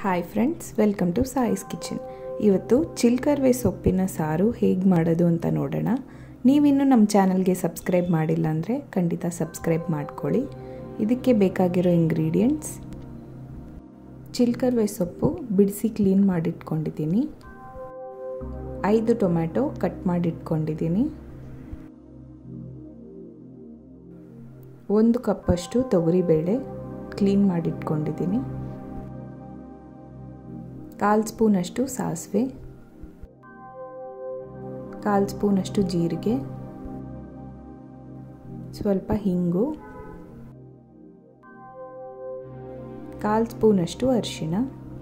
hi friends welcome to Sai's kitchen ಇವತ್ತು ಚಿಲ್ಕರ್ವೆ ಸೊಪ್ಪಿನ ಸಾರು ಹೇಗೆ ಮಾಡೋದು ಅಂತ ನೋಡೋಣ ನೀವಿನ್ನೂ ನಮ್ಮ ಚಾನಲ್ಗೆ ಸಬ್ಸ್ಕ್ರೈಬ್ ಮಾಡಿಲ್ಲ ಅಂದರೆ ಖಂಡಿತ ಸಬ್ಸ್ಕ್ರೈಬ್ ಮಾಡ್ಕೊಳ್ಳಿ ಇದಕ್ಕೆ ಬೇಕಾಗಿರೋ ಇಂಗ್ರೀಡಿಯೆಂಟ್ಸ್ ಚಿಲ್ಕರ್ವೆ ಸೊಪ್ಪು ಬಿಡಿಸಿ ಕ್ಲೀನ್ ಮಾಡಿಟ್ಕೊಂಡಿದ್ದೀನಿ ಐದು ಟೊಮ್ಯಾಟೊ ಕಟ್ ಮಾಡಿಟ್ಕೊಂಡಿದ್ದೀನಿ ಒಂದು ಕಪ್ಪಷ್ಟು ತೊಗರಿಬೇಳೆ ಕ್ಲೀನ್ ಮಾಡಿಟ್ಕೊಂಡಿದ್ದೀನಿ ಕಾಲು ಸ್ಪೂನಷ್ಟು ಸಾಸಿವೆ ಕಾಲು ಸ್ಪೂನಷ್ಟು ಜೀರಿಗೆ ಸ್ವಲ್ಪ ಹಿಂಗು ಕಾಲು ಸ್ಪೂನಷ್ಟು ಅರಿಶಿಣ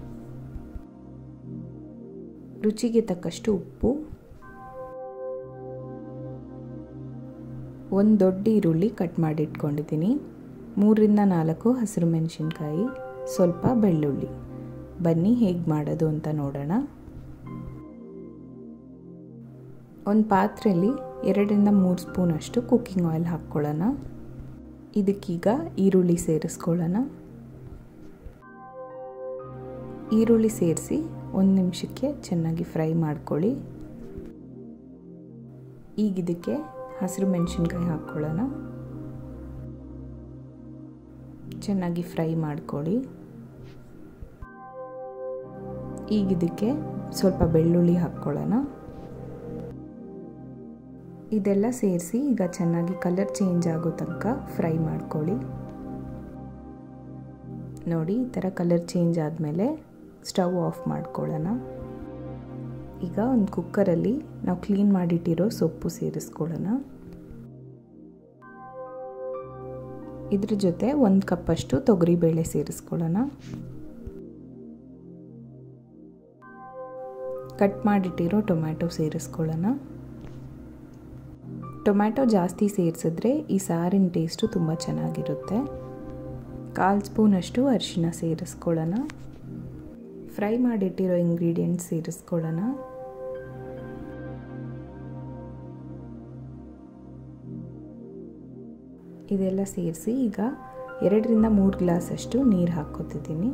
ರುಚಿಗೆ ತಕ್ಕಷ್ಟು ಉಪ್ಪು ಒಂದು ದೊಡ್ಡ ಈರುಳ್ಳಿ ಕಟ್ ಮಾಡಿಟ್ಕೊಂಡಿದ್ದೀನಿ ಮೂರರಿಂದ ನಾಲ್ಕು ಹಸಿರು ಮೆಣಸಿನ್ಕಾಯಿ ಸ್ವಲ್ಪ ಬೆಳ್ಳುಳ್ಳಿ ಬನ್ನಿ ಹೇಗೆ ಮಾಡೋದು ಅಂತ ನೋಡೋಣ ಒಂದು ಪಾತ್ರೆಯಲ್ಲಿ ಎರಡರಿಂದ ಮೂರು ಸ್ಪೂನಷ್ಟು ಕುಕ್ಕಿಂಗ್ ಆಯಿಲ್ ಹಾಕ್ಕೊಳ್ಳೋಣ ಇದಕ್ಕೀಗ ಈರುಳ್ಳಿ ಸೇರಿಸ್ಕೊಳ್ಳೋಣ ಈರುಳ್ಳಿ ಸೇರಿಸಿ ಒಂದು ನಿಮಿಷಕ್ಕೆ ಚೆನ್ನಾಗಿ ಫ್ರೈ ಮಾಡ್ಕೊಳ್ಳಿ ಈಗ ಇದಕ್ಕೆ ಹಸಿರು ಮೆಣಸಿನ್ಕಾಯಿ ಹಾಕ್ಕೊಳ್ಳೋಣ ಚೆನ್ನಾಗಿ ಫ್ರೈ ಮಾಡ್ಕೊಳ್ಳಿ ಈಗ ಇದಕ್ಕೆ ಸ್ವಲ್ಪ ಬೆಳ್ಳುಳ್ಳಿ ಹಾಕ್ಕೊಳ್ಳೋಣ ಇದೆಲ್ಲ ಸೇರಿಸಿ ಈಗ ಚೆನ್ನಾಗಿ ಕಲರ್ ಚೇಂಜ್ ಆಗೋ ತನಕ ಫ್ರೈ ಮಾಡ್ಕೊಳ್ಳಿ ನೋಡಿ ಈ ಥರ ಕಲರ್ ಚೇಂಜ್ ಆದಮೇಲೆ ಸ್ಟವ್ ಆಫ್ ಮಾಡ್ಕೊಳ್ಳೋಣ ಈಗ ಒಂದು ಕುಕ್ಕರಲ್ಲಿ ನಾವು ಕ್ಲೀನ್ ಮಾಡಿಟ್ಟಿರೋ ಸೊಪ್ಪು ಸೇರಿಸ್ಕೊಳ್ಳೋಣ ಇದ್ರ ಜೊತೆ ಒಂದು ಕಪ್ಪಷ್ಟು ತೊಗರಿಬೇಳೆ ಸೇರಿಸ್ಕೊಳ್ಳೋಣ ಕಟ್ ಮಾಡಿಟ್ಟಿರೋ ಟೊಮ್ಯಾಟೊ ಸೇರಿಸ್ಕೊಳ್ಳೋಣ ಟೊಮ್ಯಾಟೊ ಜಾಸ್ತಿ ಸೇರಿಸಿದ್ರೆ ಈ ಸಾರಿನ ಟೇಸ್ಟು ತುಂಬ ಚೆನ್ನಾಗಿರುತ್ತೆ ಕಾಲು ಸ್ಪೂನಷ್ಟು ಅರಿಶಿನ ಸೇರಿಸ್ಕೊಳ್ಳೋಣ ಫ್ರೈ ಮಾಡಿಟ್ಟಿರೋ ಇಂಗ್ರೀಡಿಯೆಂಟ್ಸ್ ಸೇರಿಸ್ಕೊಳ್ಳೋಣ ಇದೆಲ್ಲ ಸೇರಿಸಿ ಈಗ ಎರಡರಿಂದ ಮೂರು ಗ್ಲಾಸಷ್ಟು ನೀರು ಹಾಕ್ಕೋತಿದ್ದೀನಿ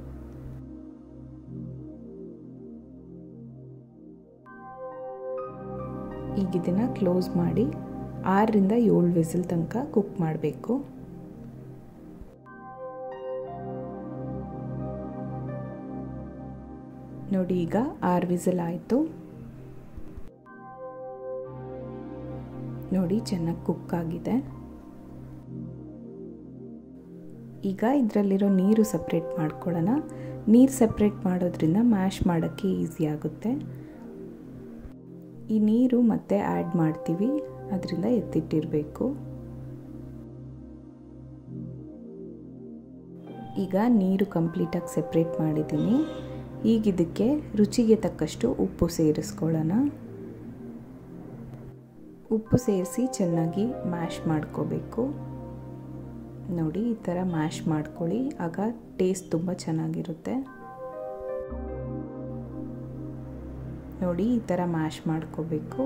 ಈಗ ಇದನ್ನು ಕ್ಲೋಸ್ ಮಾಡಿ ಆರರಿಂದ ಏಳು ವಿಸಿಲ್ ತನಕ ಕುಕ್ ಮಾಡಬೇಕು ನೋಡಿ ಈಗ ಆರು ವಿಸಿಲ್ ಆಯಿತು ನೋಡಿ ಚೆನ್ನಾಗಿ ಕುಕ್ ಆಗಿದೆ ಈಗ ಇದರಲ್ಲಿರೋ ನೀರು ಸಪ್ರೇಟ್ ಮಾಡ್ಕೊಳ್ಳೋಣ ನೀರು ಸಪ್ರೇಟ್ ಮಾಡೋದ್ರಿಂದ ಮ್ಯಾಶ್ ಮಾಡೋಕ್ಕೆ ಈಸಿ ಆಗುತ್ತೆ ಈ ನೀರು ಮತ್ತೆ ಆ್ಯಡ್ ಮಾಡ್ತೀವಿ ಅದರಿಂದ ಎತ್ತಿಟ್ಟಿರಬೇಕು ಈಗ ನೀರು ಕಂಪ್ಲೀಟಾಗಿ ಸೆಪ್ರೇಟ್ ಮಾಡಿದ್ದೀನಿ ಈಗ ಇದಕ್ಕೆ ರುಚಿಗೆ ತಕ್ಕಷ್ಟು ಉಪ್ಪು ಸೇರಿಸ್ಕೊಳ್ಳೋಣ ಉಪ್ಪು ಸೇರಿಸಿ ಚೆನ್ನಾಗಿ ಮ್ಯಾಶ್ ಮಾಡ್ಕೋಬೇಕು ನೋಡಿ ಈ ಥರ ಮ್ಯಾಶ್ ಮಾಡ್ಕೊಳ್ಳಿ ಆಗ ಟೇಸ್ಟ್ ತುಂಬ ಚೆನ್ನಾಗಿರುತ್ತೆ ನೋಡಿ ಈ ಥರ ಮ್ಯಾಶ್ ಮಾಡ್ಕೋಬೇಕು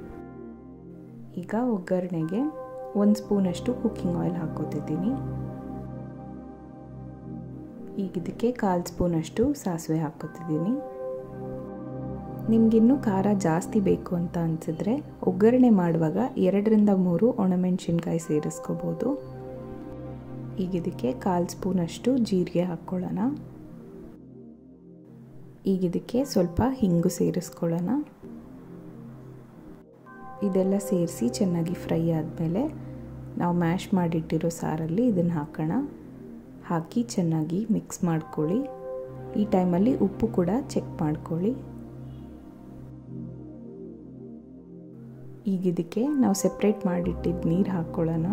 ಈಗ ಒಗ್ಗರಣೆಗೆ ಒಂದು ಸ್ಪೂನಷ್ಟು ಕುಕ್ಕಿಂಗ್ ಆಯಿಲ್ ಹಾಕ್ಕೋತಿದ್ದೀನಿ ಈಗ ಇದಕ್ಕೆ ಕಾಲು ಸ್ಪೂನಷ್ಟು ಸಾಸಿವೆ ಹಾಕ್ಕೋತಿದ್ದೀನಿ ನಿಮಗಿನ್ನೂ ಖಾರ ಜಾಸ್ತಿ ಬೇಕು ಅಂತ ಅನಿಸಿದ್ರೆ ಒಗ್ಗರಣೆ ಮಾಡುವಾಗ ಎರಡರಿಂದ ಮೂರು ಒಣಮೆಣಸಿನ್ಕಾಯಿ ಸೇರಿಸ್ಕೋಬೋದು ಈಗ ಇದಕ್ಕೆ ಕಾಲು ಸ್ಪೂನಷ್ಟು ಜೀರಿಗೆ ಹಾಕ್ಕೊಳ್ಳೋಣ ಈಗ ಇದಕ್ಕೆ ಸ್ವಲ್ಪ ಹಿಂಗು ಸೇರಿಸ್ಕೊಳ್ಳೋಣ ಇದೆಲ್ಲ ಸೇರಿಸಿ ಚೆನ್ನಾಗಿ ಫ್ರೈ ಆದಮೇಲೆ ನಾವು ಮ್ಯಾಶ್ ಮಾಡಿಟ್ಟಿರೋ ಸಾರಲ್ಲಿ ಇದನ್ನು ಹಾಕೋಣ ಹಾಕಿ ಚೆನ್ನಾಗಿ ಮಿಕ್ಸ್ ಮಾಡ್ಕೊಳ್ಳಿ ಈ ಟೈಮಲ್ಲಿ ಉಪ್ಪು ಕೂಡ ಚೆಕ್ ಮಾಡ್ಕೊಳ್ಳಿ ಈಗ ಇದಕ್ಕೆ ನಾವು ಸೆಪ್ರೇಟ್ ಮಾಡಿಟ್ಟಿದ್ದ ನೀರು ಹಾಕ್ಕೊಳ್ಳೋಣ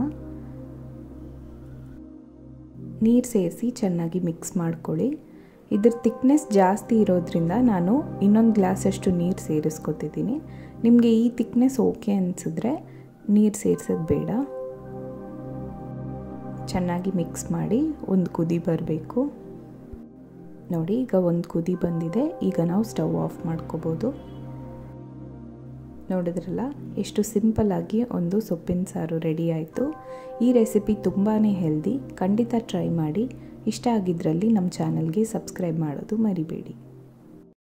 ನೀರು ಸೇರಿಸಿ ಚೆನ್ನಾಗಿ ಮಿಕ್ಸ್ ಮಾಡ್ಕೊಳ್ಳಿ ಇದ್ರ ತಿಕ್ನೆಸ್ ಜಾಸ್ತಿ ಇರೋದ್ರಿಂದ ನಾನು ಇನ್ನೊಂದು ಗ್ಲಾಸಷ್ಟು ನೀರು ಸೇರಿಸ್ಕೊತಿದ್ದೀನಿ ನಿಮಗೆ ಈ ತಿಕ್ನೆಸ್ ಓಕೆ ಅನಿಸಿದ್ರೆ ನೀರು ಸೇರಿಸೋದು ಬೇಡ ಚೆನ್ನಾಗಿ ಮಿಕ್ಸ್ ಮಾಡಿ ಒಂದು ಕುದಿ ಬರಬೇಕು ನೋಡಿ ಈಗ ಒಂದು ಕುದಿ ಬಂದಿದೆ ಈಗ ನಾವು ಸ್ಟವ್ ಆಫ್ ಮಾಡ್ಕೋಬೋದು ನೋಡಿದ್ರಲ್ಲ ಎಷ್ಟು ಸಿಂಪಲ್ಲಾಗಿ ಒಂದು ಸೊಪ್ಪಿನ ಸಾರು ರೆಡಿ ಆಯಿತು ಈ ರೆಸಿಪಿ ತುಂಬಾ ಹೆಲ್ದಿ ಖಂಡಿತ ಟ್ರೈ ಮಾಡಿ ಇಷ್ಟ ಆಗಿದ್ರಲ್ಲಿ ನಮ್ಮ ಚಾನಲ್ಗೆ ಸಬ್ಸ್ಕ್ರೈಬ್ ಮಾಡೋದು ಮರಿಬೇಡಿ